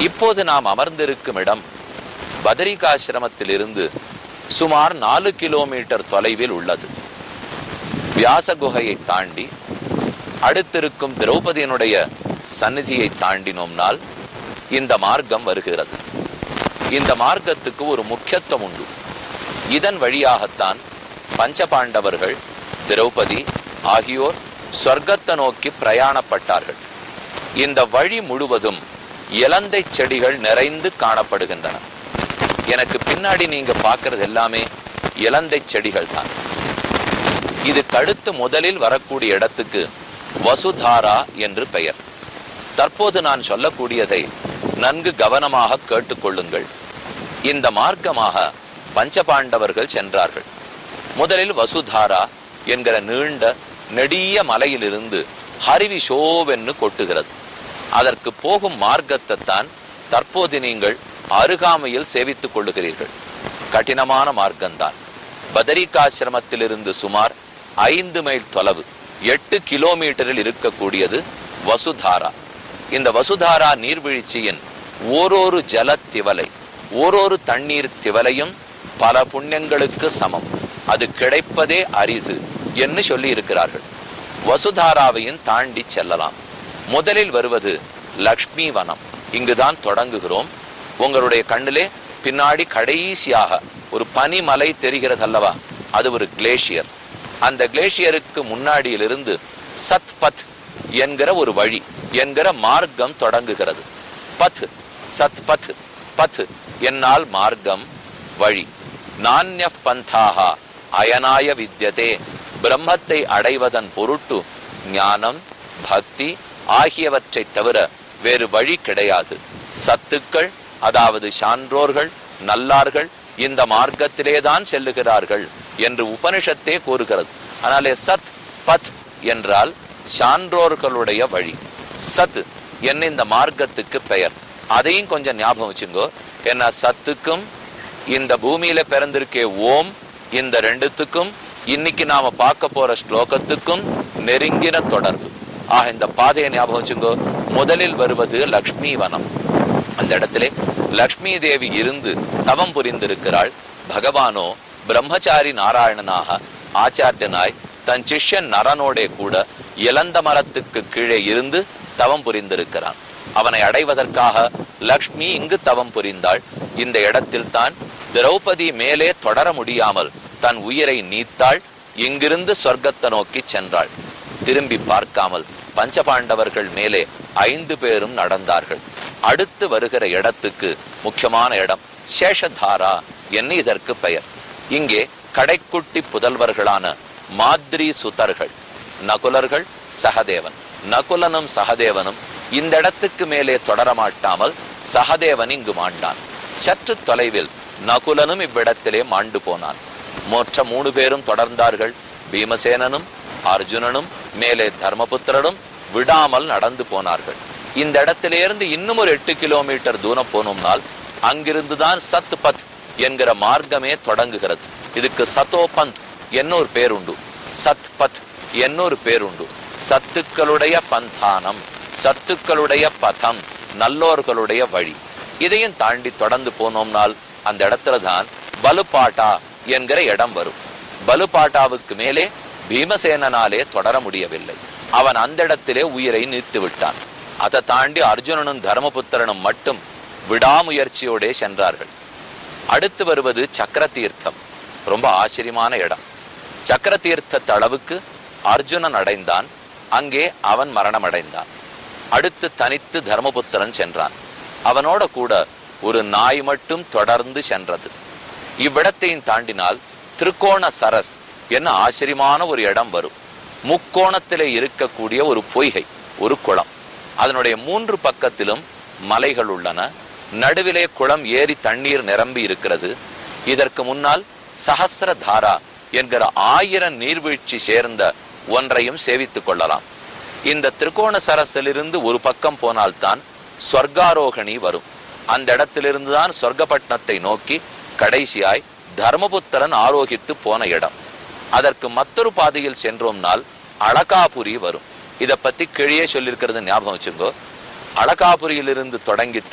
இப்போது நாம் அமர்ந்திருக்கும் இடம் பதரிகாசிரமத்திலிருந்து சுமார் நாலு கிலோமீட்டர் தொலைவில் உள்ளது வியாச குகையை தாண்டி அடுத்திருக்கும் திரௌபதியினுடைய சந்நிதியை தாண்டினோம்னால் இந்த மார்க்கம் வருகிறது இந்த மார்க்கத்துக்கு ஒரு முக்கியத்துவம் உண்டு இதன் வழியாகத்தான் பஞ்சபாண்டவர்கள் திரௌபதி ஆகியோர் சொர்க்கத்தை நோக்கி பிரயாணப்பட்டார்கள் இந்த வழி முழுவதும் இலந்தை செடிகள் நிறைந்து காணப்படுகின்றன எனக்கு பின்னாடி நீங்க பார்க்கிறது எல்லாமே இலந்தை செடிகள் தான் இதுக்கு அடுத்து முதலில் வரக்கூடிய இடத்துக்கு வசுதாரா என்று பெயர் தற்போது நான் சொல்லக்கூடியதை நன்கு கவனமாக கேட்டுக்கொள்ளுங்கள் இந்த மார்க்கமாக பஞ்சபாண்டவர்கள் சென்றார்கள் முதலில் வசுதாரா என்கிற நீண்ட நெடிய மலையிலிருந்து ஹரிவி ஷோவென்னு கொட்டுகிறது அதற்கு போகும் மார்க்கத்தை தான் தற்போது நீங்கள் அருகாமையில் சேவித்துக் கொள்ளுகிறீர்கள் கடினமான மார்க்கம்தான் பதரிகாசிரமத்திலிருந்து சுமார் ஐந்து மைல் தொலைவு எட்டு கிலோமீட்டரில் இருக்கக்கூடியது வசுதாரா இந்த வசுதாரா நீர்வீழ்ச்சியின் ஓரொரு ஜல திவலை ஓரொரு தண்ணீர் திவலையும் பல புண்ணியங்களுக்கு சமம் அது கிடைப்பதே அரிது என்று சொல்லி இருக்கிறார்கள் வசுதாராவையும் தாண்டி செல்லலாம் முதலில் வருவது லக்ஷ்மி வனம் இங்குதான் தொடங்குகிறோம் உங்களுடைய கண்ணிலே பின்னாடி கடைசியாக ஒரு பனிமலை தெரிகிறது அல்லவா அது ஒரு கிளேஷியர் அந்த கிளேஷியருக்கு முன்னாடியிலிருந்து சத் பத் என்கிற ஒரு வழி என்கிற மார்க்கம் தொடங்குகிறது பத் சத் பத் பத் என்னால் மார்க்கம் வழி நானிய பந்தாக அயனாய வித்யதே பிரம்மத்தை அடைவதன் பொருட்டு ஞானம் பக்தி ஆகியவற்றைத் தவிர வேறு வழி கிடையாது சத்துக்கள் அதாவது சான்றோர்கள் நல்லார்கள் இந்த மார்க்கத்திலே தான் செல்லுகிறார்கள் என்று உபனிஷத்தே கூறுகிறது அதனாலே சத் பத் என்றால் சான்றோர்களுடைய வழி சத் என்ன இந்த மார்க்கத்துக்கு பெயர் அதையும் கொஞ்சம் ஞாபகம் வச்சுங்கோ ஏன்னா சத்துக்கும் இந்த பூமியில பிறந்திருக்கே ஓம் இந்த ரெண்டுத்துக்கும் இன்னைக்கு நாம பார்க்க போற ஸ்லோகத்துக்கும் நெருங்கின தொடர்பு ஆக இந்த பாதையை ஞாபகம் வச்சுங்கோ முதலில் வருவது லக்ஷ்மி வனம் அந்த இடத்திலே லக்ஷ்மி தேவி இருந்து தவம் புரிந்திருக்கிறாள் பகவானோ பிரம்மச்சாரி நாராயணனாக ஆச்சாரியனாய் தன் சிஷ்யன் நரனோடே கூட இளந்த மரத்துக்கு கீழே இருந்து தவம் புரிந்திருக்கிறான் அவனை அடைவதற்காக லக்ஷ்மி இங்கு தவம் புரிந்தாள் இந்த இடத்தில் தான் திரௌபதி மேலே தொடர முடியாமல் தன் உயிரை நீத்தாள் இங்கிருந்து சொர்க்கத்தை நோக்கி சென்றாள் திரும்பி பார்க்காமல் பஞ்சபாண்டவர்கள் மேலே ஐந்து பேரும் நடந்தார்கள் அடுத்து வருகிற இடத்துக்கு முக்கியமான இடம் சேஷதாரா என்ன இதற்கு பெயர் இங்கே கடைக்குட்டி புதல்வர்களான மாத்ரி சுதர்கள் நகுலர்கள் சகதேவன் நகுலனும் சகதேவனும் இந்த இடத்துக்கு மேலே தொடர மாட்டாமல் சகதேவன் இங்கு மாண்டான் சற்று தொலைவில் நகுலனும் இவ்விடத்திலே மாண்டு போனான் மற்ற மூணு பேரும் தொடர்ந்தார்கள் பீமசேனனும் அர்ஜுனனும் மேலே தர்மபுத்திரனும் விடாமல் நடந்து போனார்கள் இந்த இடத்திலிருந்து இன்னும் ஒரு எட்டு கிலோமீட்டர் தூரம் போனோம்னால் அங்கிருந்து தான் சத் பத் என்கிற மார்க்கமே தொடங்குகிறது இதுக்கு சதோபந்த் என்னொரு பேருண்டு சத் பத் என்னொரு பேருண்டு சத்துக்களுடைய பந்தானம் சத்துக்களுடைய பதம் நல்லோர்களுடைய வழி இதையும் தாண்டி தொடர்ந்து போனோம்னால் அந்த இடத்துல தான் பலுபாட்டா என்கிற இடம் வரும் பலுபாட்டாவுக்கு மேலே பீமசேனனாலே தொடர முடியவில்லை அவன் அந்த இடத்திலே உயிரை நீத்து விட்டான் அதை தாண்டி அர்ஜுனனும் தர்மபுத்திரனும் மட்டும் விடாமுயற்சியோடே சென்றார்கள் அடுத்து வருவது சக்கர தீர்த்தம் ரொம்ப ஆச்சரியமான இடம் சக்கர தீர்த்த அளவுக்கு அர்ஜுனன் அடைந்தான் அங்கே அவன் மரணம் அடைந்தான் அடுத்து தனித்து தர்மபுத்திரன் சென்றான் அவனோட கூட ஒரு நாய் மட்டும் தொடர்ந்து சென்றது இவ்விடத்தையும் தாண்டினால் திருக்கோண சரஸ் என்ன ஆச்சரியமான ஒரு இடம் வரும் முக்கோணத்திலே இருக்கக்கூடிய ஒரு பொய்கை ஒரு குளம் அதனுடைய மூன்று பக்கத்திலும் மலைகள் உள்ளன நடுவிலே குளம் ஏறி தண்ணீர் நிரம்பி இருக்கிறது இதற்கு முன்னால் சஹஸ்ரதாரா என்கிற ஆயிரம் நீர்வீழ்ச்சி சேர்ந்த ஒன்றையும் சேவித்துக் கொள்ளலாம் இந்த திரிகோண சரஸிலிருந்து ஒரு பக்கம் போனால்தான் ஸ்வர்காரோகணி வரும் அந்த இடத்திலிருந்து தான் சொர்க்கப்பட்டினத்தை நோக்கி கடைசியாய் தர்மபுத்திரன் ஆரோகித்து போன இடம் அதற்கு மற்றொரு பாதையில் சென்றோம்னால் அழகாபுரி வரும் இதை பத்தி கீழே சொல்லியிருக்கிறது ஞாபகம் வச்சுங்கோ அழகாபுரியிலிருந்து தொடங்கித்தான்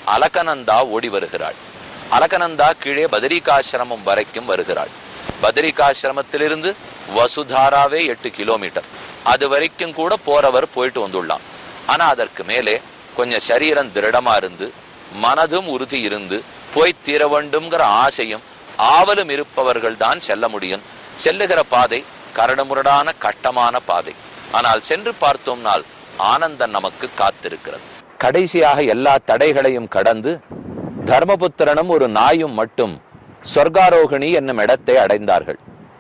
அலகநந்தா ஓடி வருகிறாள் அலகநந்தா கீழே பதரிகாசிரமம் வரைக்கும் வருகிறாள் பதரிகாசிரமத்திலிருந்து வசுதாராவே எட்டு கிலோமீட்டர் அது வரைக்கும் கூட போறவர் போயிட்டு வந்துள்ளான் ஆனா அதற்கு மேலே கொஞ்சம் சரீரம் திருடமா இருந்து மனதும் உறுதி இருந்து போய் தீர வேண்டும்ங்கிற ஆசையும் ஆவலும் இருப்பவர்கள் தான் செல்ல முடியும் செல்லுகிற பாதை கரடுமுரடான கட்டமான பாதை ஆனால் சென்று பார்த்தோம்னால் ஆனந்தம் நமக்கு காத்திருக்கிறது கடைசியாக எல்லா தடைகளையும் கடந்து தர்மபுத்திரனும் ஒரு நாயும் மட்டும் சொர்க்காரோகிணி என்னும் இடத்தை அடைந்தார்கள்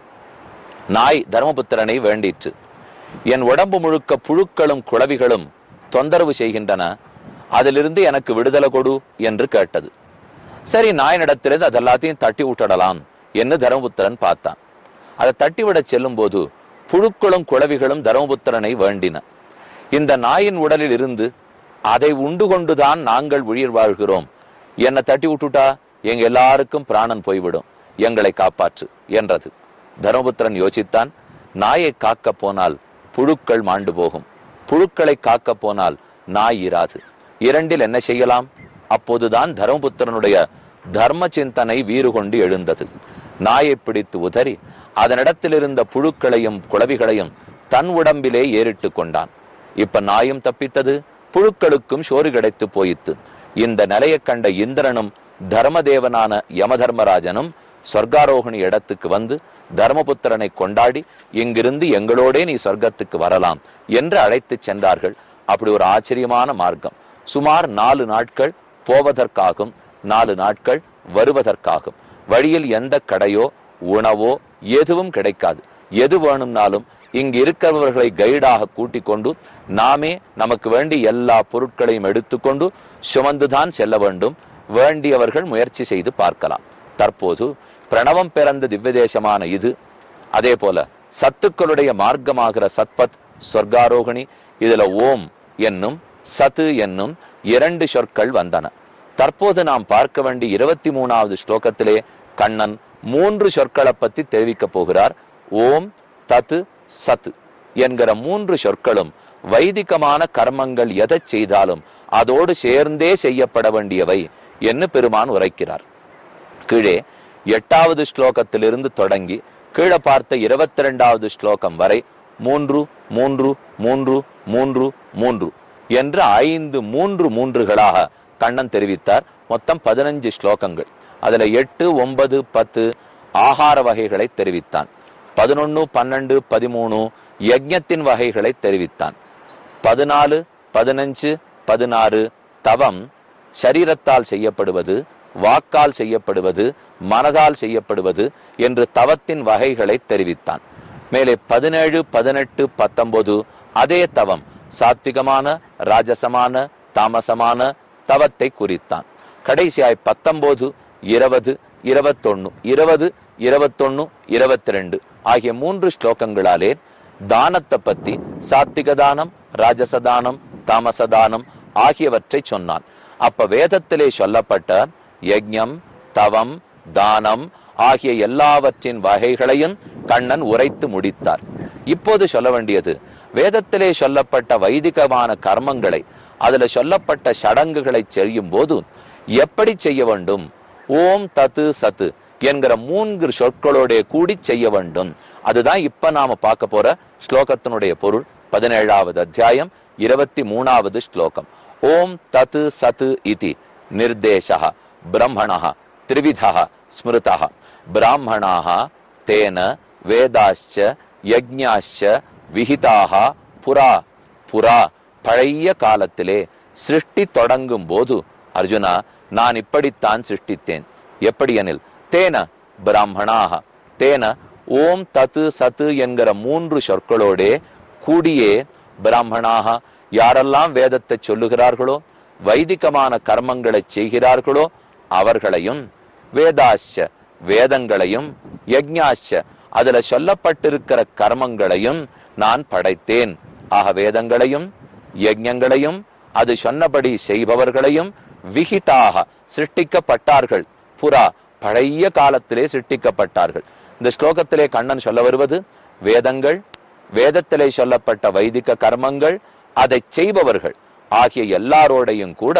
நாய் தர்மபுத்திரனை வேண்டிற்று என் உடம்பு முழுக்க புழுக்களும் குளவிகளும் தொந்தரவு செய்கின்றன அதிலிருந்து எனக்கு விடுதலை கொடு என்று கேட்டது சரி நாயனிடத்திலிருந்து அது எல்லாத்தையும் தட்டி விட்டுடலாம் என்று தர்மபுத்திரன் பார்த்தான் அதை தட்டிவிட செல்லும் போது புழுக்களும் குளவிகளும் தர்மபுத்திரனை வேண்டின இந்த நாயின் உடலில் இருந்து அதை உண்டு கொண்டுதான் நாங்கள் உயிர் வாழ்கிறோம் என்னை தட்டி விட்டுட்டா எங்க எல்லாருக்கும் பிராணன் போய்விடும் எங்களை காப்பாற்று என்றது தர்மபுத்திரன் யோசித்தான் நாயை காக்க போனால் புழுக்கள் மாண்டு போகும் புழுக்களை காக்க போனால் நாய் இராது இரண்டில் என்ன செய்யலாம் அப்போதுதான் தர்மபுத்திரனுடைய தர்ம சிந்தனை வீறு கொண்டு எழுந்தது நாயை பிடித்து உதறி அதனிடத்தில் இருந்த புழுக்களையும் குளவிகளையும் தன் உடம்பிலே ஏறிட்டு கொண்டான் இப்ப நாயும் தப்பித்தது புழுக்களுக்கும் சோறு கிடைத்து போயித்து இந்த நிலையைக் கண்ட இந்திரனும் தர்மதேவனான யமதர்மராஜனும் சொர்க்காரோகிணி இடத்துக்கு வந்து தர்மபுத்திரனை கொண்டாடி இங்கிருந்து எங்களோடே நீ சொர்க்கத்துக்கு வரலாம் என்று அழைத்துச் சென்றார்கள் அப்படி ஒரு ஆச்சரியமான மார்க்கம் சுமார் நாலு நாட்கள் போவதற்காகும் நாலு நாட்கள் வருவதற்காகும் வழியில் எந்த கடையோ உணவோ எதுவும் கிடைக்காது எது வேணும்னாலும் இங்கு இருக்கிறவர்களை கைடாக கூட்டிக் கொண்டு நாமே நமக்கு வேண்டி எல்லா பொருட்களையும் எடுத்துக்கொண்டு சுமந்துதான் செல்ல வேண்டும் வேண்டியவர்கள் முயற்சி செய்து பார்க்கலாம் தற்போது பிரணவம் பிறந்த திவ்யதேசமான இது அதே போல சத்துக்களுடைய மார்க்கமாகிற சத்பத் சொர்க்காரோகிணி இதுல ஓம் என்னும் சத்து என்னும் இரண்டு சொற்கள் வந்தன தற்போது நாம் பார்க்க வேண்டிய இருபத்தி மூணாவது ஸ்லோகத்திலே கண்ணன் மூன்று சொற்களை பத்தி தெரிவிக்கப் போகிறார் ஓம் தத்து சத்து என்கிற மூன்று சொற்களும் வைதிகமான கர்மங்கள் எதை செய்தாலும் அதோடு சேர்ந்தே செய்யப்பட வேண்டியவை என்று பெருமான் உரைக்கிறார் கீழே எட்டாவது ஸ்லோகத்திலிருந்து தொடங்கி கீழே பார்த்த இருபத்தி ரெண்டாவது ஸ்லோகம் வரை மூன்று மூன்று மூன்று மூன்று மூன்று என்று ஐந்து மூன்று மூன்றுகளாக கண்ணன் தெரிவித்தார் மொத்தம் பதினஞ்சு ஸ்லோகங்கள் அதுல எட்டு ஒன்பது பத்து ஆகார வகைகளை தெரிவித்தான் பதினொன்னு பன்னெண்டு பதிமூணு யஜ்ஞத்தின் வகைகளை தெரிவித்தான் பதினாலு பதினஞ்சு பதினாறு தவம் சரீரத்தால் செய்யப்படுவது வாக்கால் செய்யப்படுவது மனதால் செய்யப்படுவது என்று தவத்தின் வகைகளை தெரிவித்தான் மேலே பதினேழு பதினெட்டு பத்தொன்பது அதே தவம் சாத்விகமான ராஜசமான தாமசமான தவத்தை குறித்தான் கடைசியாய் பத்தொன்பது இருபது இருபத்தொன்னு இருபது இருபத்தொன்னு இருபத்தி ரெண்டு ஆகிய மூன்று ஸ்லோகங்களாலே தானத்தை பத்தி சாத்விக தானம் ராஜச தானம் தாமச தானம் ஆகியவற்றை சொன்னான் அப்ப வேதத்திலே சொல்லப்பட்ட யஜ்ஞம் தவம் தானம் ஆகிய எல்லாவற்றின் வகைகளையும் கண்ணன் உரைத்து முடித்தார் இப்போது சொல்ல வேண்டியது வேதத்திலே சொல்லப்பட்ட வைதிகமான கர்மங்களை அதுல சொல்லப்பட்ட சடங்குகளை செய்யும் போது எப்படி செய்ய வேண்டும் ஓம் தத்து சத்து என்கிற மூன்று சொற்களோட கூடி செய்ய வேண்டும் அதுதான் இப்ப நாம பார்க்க போற ஸ்லோகத்தினுடைய பொருள் பதினேழாவது அத்தியாயம் இருபத்தி மூணாவது ஸ்லோகம் ஓம் தத்து சத்து இதி நிர்தேச பிரம்மண திரிவித ஸ்மிருதா பிராமணாக தேன வேதாச்ச யஜ்ஞாச்ச விஹிதாக புரா புரா பழைய காலத்திலே சிருஷ்டி தொடங்கும் போது அர்ஜுனா நான் இப்படித்தான் சிருஷ்டித்தேன் எப்படி எனில் தேன பிராமணாக தேன ஓம் தத்து சத்து என்கிற மூன்று சொற்களோடே கூடியே பிராமணாக யாரெல்லாம் வேதத்தை சொல்லுகிறார்களோ வைதிகமான கர்மங்களை செய்கிறார்களோ அவர்களையும் வேதாச்ச வேதங்களையும் யஜ்ஞாச்ச அதுல சொல்லப்பட்டிருக்கிற கர்மங்களையும் நான் படைத்தேன் ஆக வேதங்களையும் யஜ்ஞங்களையும் அது சொன்னபடி செய்பவர்களையும் விகிதாக சிருஷ்டிக்கப்பட்டார்கள் புறா பழைய காலத்திலே சிருஷ்டிக்கப்பட்டார்கள் இந்த ஸ்லோகத்திலே கண்ணன் சொல்ல வருவது வேதங்கள் வேதத்திலே சொல்லப்பட்ட வைதிக கர்மங்கள் அதை செய்பவர்கள் ஆகிய எல்லாரோடையும் கூட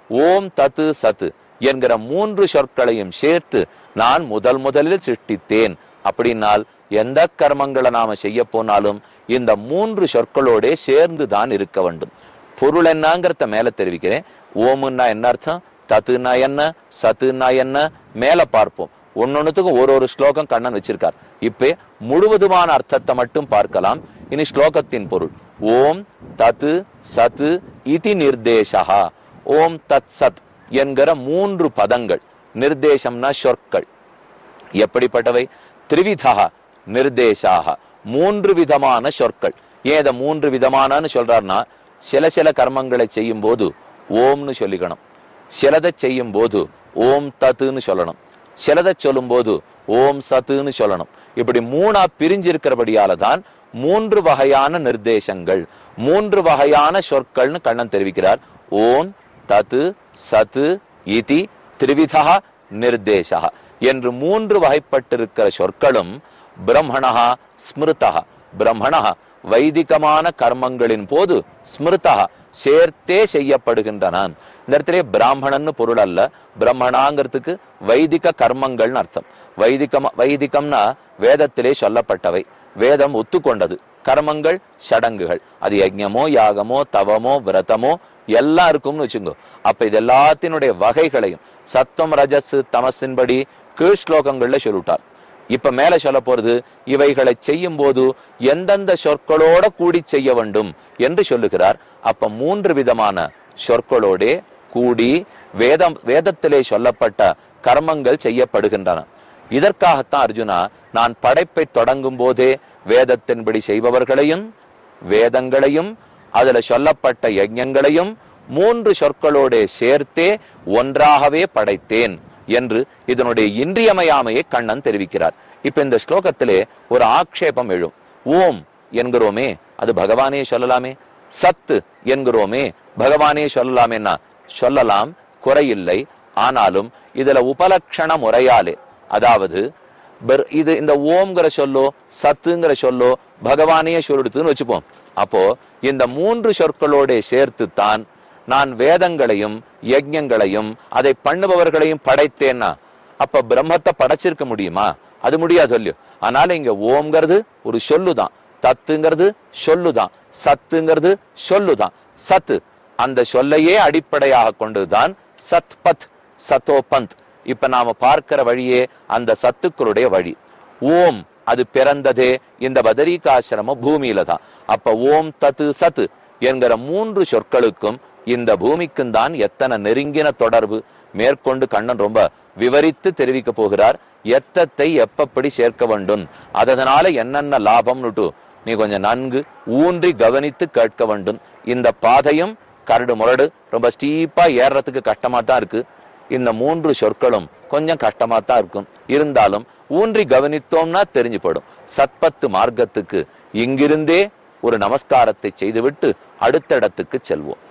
ஓம் தத்து சத்து என்கிற மூன்று சொற்களையும் சேர்த்து நான் முதல் முதலில் சிருஷ்டித்தேன் அப்படின்னால் எந்த கர்மங்களை நாம செய்ய போனாலும் இந்த மூன்று சொற்களோட சேர்ந்து தான் இருக்க வேண்டும் பொருள் என்னங்கிறத மேல தெரிவிக்கிறேன் ஓமுன்னா என்ன அர்த்தம் தத்துனா என்ன சத்துனா என்ன மேல பார்ப்போம் ஒன்னொன்னுத்துக்கும் ஒரு ஒரு ஸ்லோகம் கண்ணன் வச்சிருக்கார் இப்ப முழுவதுமான அர்த்தத்தை மட்டும் பார்க்கலாம் இனி ஸ்லோகத்தின் பொருள் ஓம் தத்து சத்து இதி நிர்தேசா ஓம் தத் சத் என்கிற மூன்று பதங்கள் நிர்தேசம்னா சொற்கள் எப்படிப்பட்டவை திரிவிதா நிர்தேசாக மூன்று விதமான சொற்கள் ஏன் இதை மூன்று விதமானன்னு சொல்றாருன்னா சில சில கர்மங்களை செய்யும் போது ஓம்னு சொல்லிக்கணும் சிலதை செய்யும் போது ஓம் தத்துன்னு சொல்லணும் சிலதை சொல்லும் போது ஓம் சத்துன்னு சொல்லணும் இப்படி மூணா பிரிஞ்சிருக்கிறபடியால தான் மூன்று வகையான நிர்தேசங்கள் மூன்று வகையான சொற்கள்னு கண்ணன் தெரிவிக்கிறார் ஓம் தத்து சத்து இதி திரிவிதா நிர்தேசா என்று மூன்று வகைப்பட்டிருக்கிற சொற்களும் பிரம்மணா ஸ்மிருதா பிரம்மணா வைதிகமான கர்மங்களின் போது ஸ்மிருதா சேர்த்தே செய்யப்படுகின்றன இந்த இடத்திலே பிராமணன்னு பொருள் அல்ல பிரம்மணாங்கிறதுக்கு வைதிக கர்மங்கள்னு அர்த்தம் வைதிகம் வைதிகம்னா வேதத்திலே சொல்லப்பட்டவை வேதம் ஒத்துக்கொண்டது கர்மங்கள் சடங்குகள் அது யஜ்ஞமோ யாகமோ தவமோ விரதமோ எல்லாம் இருக்கும்னு வச்சுங்கோ அப்ப இது எல்லாத்தினுடைய வகைகளையும் சத்துவம் ரஜஸ் தமசின்படி கீழ் ஸ்லோகங்கள்ல சொல்லிவிட்டார் இப்ப மேல சொல்ல போறது இவைகளை செய்யும் போது எந்தெந்த சொற்களோட கூடி செய்ய வேண்டும் என்று சொல்லுகிறார் அப்ப மூன்று விதமான சொற்களோடே கூடி வேதம் வேதத்திலே சொல்லப்பட்ட கர்மங்கள் செய்யப்படுகின்றன இதற்காகத்தான் அர்ஜுனா நான் படைப்பை தொடங்கும் போதே வேதத்தின்படி செய்பவர்களையும் வேதங்களையும் அதுல சொல்லப்பட்ட யஜ்ஞங்களையும் மூன்று சொற்களோடே சேர்த்தே ஒன்றாகவே படைத்தேன் என்று இதனுடைய இன்றியமையாமையை கண்ணன் தெரிவிக்கிறார் இப்ப இந்த ஸ்லோகத்திலே ஒரு ஆக்ஷேபம் எழும் ஓம் என்கிறோமே அது பகவானே சொல்லலாமே சத்து என்கிறோமே பகவானே சொல்லலாமேன்னா சொல்லலாம் குறையில்லை ஆனாலும் இதுல உபலக்ஷண முறையாலே அதாவது பெர்- இது இந்த ஓம்ங்கிற சொல்லோ சத்துங்கிற சொல்லோ பகவானையே சொல்லிடுத்துன்னு வச்சுப்போம் அப்போ இந்த மூன்று சொற்களோட சேர்த்து தான் நான் வேதங்களையும் யஜ்ஞங்களையும் அதை பண்ணுபவர்களையும் படைத்தேன்னா அப்ப பிரம்மத்தை படைச்சிருக்க முடியுமா அது முடியாது சொல்லு அதனால இங்க ஓம்ங்கிறது ஒரு சொல்லுதான் தத்துங்கிறது சொல்லுதான் சத்துங்கிறது சொல்லுதான் சத்து அந்த சொல்லையே அடிப்படையாக கொண்டுதான் சத் பத் சத்தோ பந்த் இப்ப நாம பார்க்கிற வழியே அந்த சத்துக்களுடைய வழி ஓம் அது பிறந்ததே இந்த பதரிகாசிரம பூமியில தான் அப்ப ஓம் தத்து சத்து என்கிற மூன்று சொற்களுக்கும் இந்த பூமிக்கும் தான் எத்தனை நெருங்கின தொடர்பு மேற்கொண்டு கண்ணன் ரொம்ப விவரித்து தெரிவிக்க போகிறார் எத்தத்தை எப்பப்படி சேர்க்க வேண்டும் அதனால என்னென்ன லாபம்னுட்டு நீ கொஞ்சம் நன்கு ஊன்றி கவனித்து கேட்க வேண்டும் இந்த பாதையும் கரடு முரடு ரொம்ப ஸ்டீப்பா ஏறுறதுக்கு கஷ்டமா தான் இருக்கு இந்த மூன்று சொற்களும் கொஞ்சம் கஷ்டமா தான் இருக்கும் இருந்தாலும் ஊன்றி கவனித்தோம்னா தெரிஞ்சுப்படும் சத்பத்து மார்க்கத்துக்கு இங்கிருந்தே ஒரு நமஸ்காரத்தை செய்துவிட்டு அடுத்த இடத்துக்கு செல்வோம்